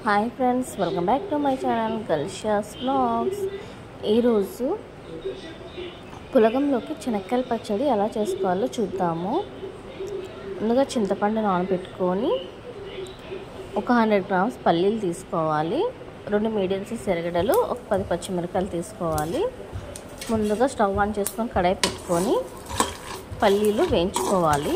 hi friends welcome back to my channel గల్షాస్ blogs ఈరోజు పులగంలోకి శనక్కాయల పచ్చడి ఎలా చేసుకోవాలో చూద్దాము ముందుగా చింతపండు నానబెట్టుకొని ఒక హండ్రెడ్ గ్రామ్స్ పల్లీలు తీసుకోవాలి రెండు మీడియం సైజ్ ఎరగడలు ఒక పది పచ్చిమిరపకాయలు తీసుకోవాలి ముందుగా స్టవ్ ఆన్ చేసుకొని కడాయి పెట్టుకొని పల్లీలు వేయించుకోవాలి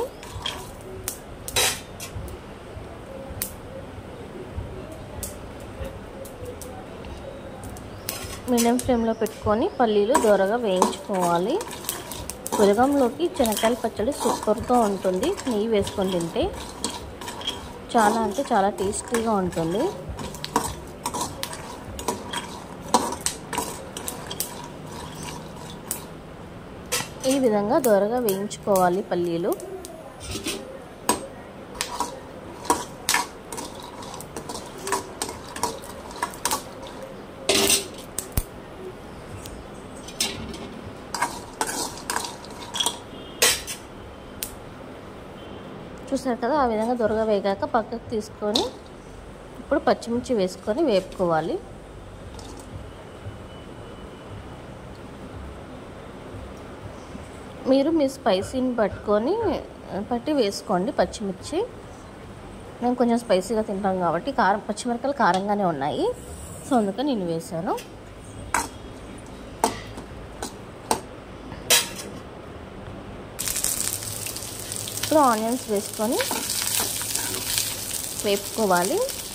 మీడియం ఫ్లేమ్లో పెట్టుకొని పల్లీలు దూరగా వేయించుకోవాలి పులగంలోకి శనక్కాయల పచ్చడి సూపర్గా ఉంటుంది నెయ్యి వేసుకొని తింటే చాలా అంటే చాలా టేస్టీగా ఉంటుంది ఈ విధంగా దూరగా వేయించుకోవాలి పల్లీలు చూసారు కదా ఆ విధంగా దొరగా వేగాక పక్కకు తీసుకొని ఇప్పుడు పచ్చిమిర్చి వేసుకొని వేపుకోవాలి మీరు మీ స్పైసీని పట్టుకొని పట్టి వేసుకోండి పచ్చిమిర్చి మేము కొంచెం స్పైసీగా తింటాం కాబట్టి కారం పచ్చిమిరపకాయలు కారంగానే ఉన్నాయి సో అందుకని నేను వేసాను ఇప్పుడు ఆనియన్స్ వేసుకొని వేపుకోవాలి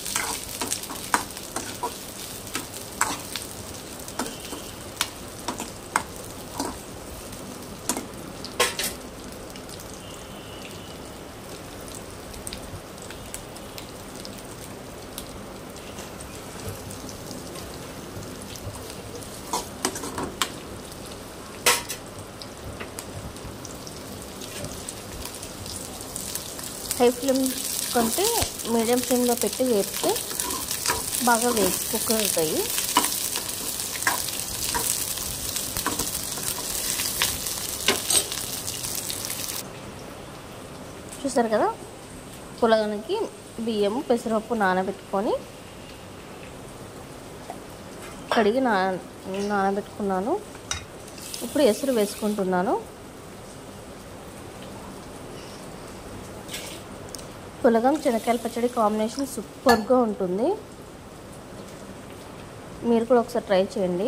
హై ఫ్లేమ్ కంటే మీడియం ఫ్లేమ్లో పెట్టి వేపితే బాగా వేసి కుక్ అవుతాయి చూసారు కదా పులగనికి బియ్యము పెసరపప్పు నానబెట్టుకొని కడిగి నా నానబెట్టుకున్నాను ఇప్పుడు ఎసురు వేసుకుంటున్నాను పులగం శనక్కాయల పచ్చడి కాంబినేషన్ సూపర్గా ఉంటుంది మీరు కూడా ఒకసారి ట్రై చేయండి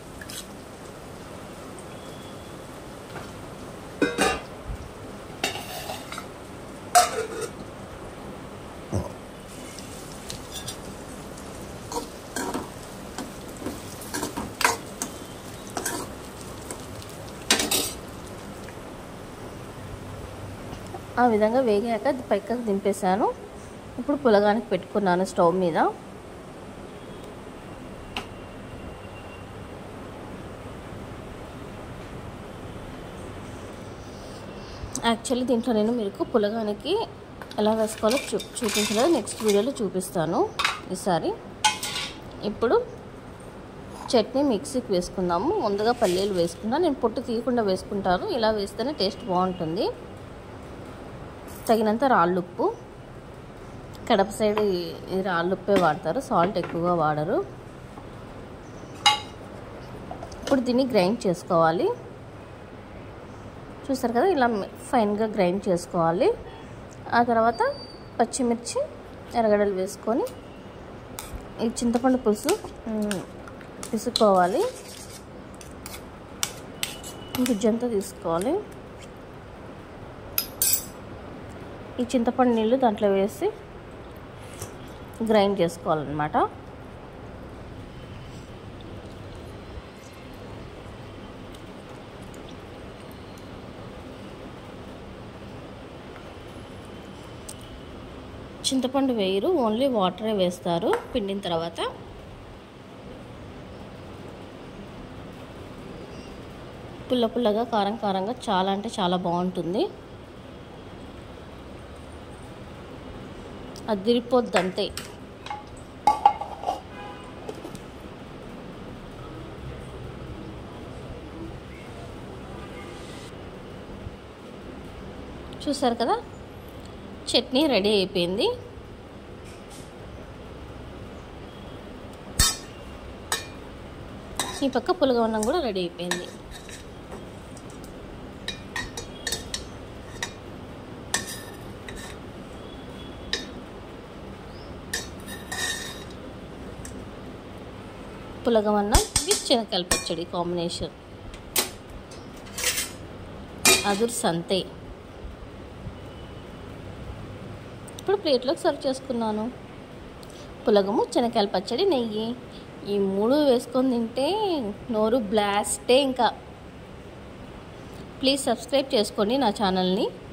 ఆ విధంగా వేగాక పైకకు దింపేశాను ఇప్పుడు పులగానికి పెట్టుకున్నాను స్టవ్ మీద యాక్చువల్లీ దీంట్లో నేను మీకు పులగానికి ఎలా వేసుకోవాలో చూ చూపించలేదు నెక్స్ట్ వీడియోలో చూపిస్తాను ఈసారి ఇప్పుడు చట్నీ మిక్సీకి వేసుకుందాము ముందుగా పల్లీలు వేసుకుందాం నేను పొట్టు తీయకుండా వేసుకుంటాను ఇలా వేస్తేనే టేస్ట్ బాగుంటుంది తగినంత రాళ్ళుప్పు కడప సైడ్ ఈ రాళ్ళుప్పే వాడతారు సాల్ట్ ఎక్కువగా వాడరు ఇప్పుడు దీన్ని గ్రైండ్ చేసుకోవాలి చూసారు కదా ఇలా ఫైన్గా గ్రైండ్ చేసుకోవాలి ఆ తర్వాత పచ్చిమిర్చి ఎరగడలు వేసుకొని ఈ చింతపండు పులుసు పిసుకోవాలి గుజ్జంతా తీసుకోవాలి ఈ చింతపండు నీళ్ళు దాంట్లో వేసి గ్రైండ్ చేసుకోవాలన్నమాట చింతపండు వేయరు ఓన్లీ వాటరే వేస్తారు పిండిన తర్వాత పుల్ల పుల్లగా కారం కారంగా చాలా అంటే చాలా బాగుంటుంది అదిరిపోద్ది అంతే చూసారు కదా చట్నీ రెడీ అయిపోయింది ఈ పక్క పులగవన్నం కూడా రెడీ అయిపోయింది పులగవన్నం విత్ శనగకాయల పచ్చడి కాంబినేషన్ అదుర్ సంతే ఇప్పుడు ప్లేట్లోకి సర్వ్ చేసుకున్నాను పులగము శనగకాయల పచ్చడి నెయ్యి ఈ మూడు వేసుకొని తింటే నోరు బ్లాస్టే ఇంకా ప్లీజ్ సబ్స్క్రైబ్ చేసుకోండి నా ఛానల్ని